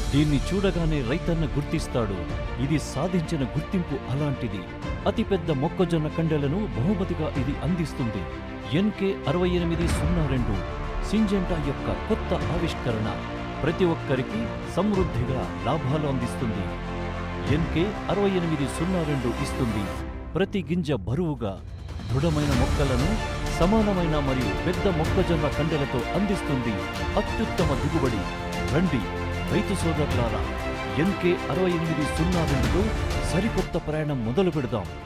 దీన్ని చూడగానే రైతన్న గుర్తిస్తాడు ఇది సాధించిన గుర్తింపు అలాంటిది అతిపెద్ద మొక్కజొన్న కండెలను బహుమతిగా ఇది అందిస్తుంది ఎన్కే అరవై ఎనిమిది సున్నా రెండు సింజెంటా యొక్క కొత్త ఆవిష్కరణ ప్రతి ఒక్కరికి సమృద్ధిగా లాభాలు అందిస్తుంది ఎన్కే అరవై ఎనిమిది సున్నా రెండు ఇస్తుంది ప్రతి గింజ బరువుగా దృఢమైన మొక్కలను సమానమైన మరియు పెద్ద మొక్కజొన్న కండెలతో అందిస్తుంది అత్యుత్తమ దిగుబడి రండి రైతు సోదరులారా ఎన్కే అరవై ఎనిమిది సున్నా రెండుతో సరికొత్త ప్రయాణం మొదలు పెడదాం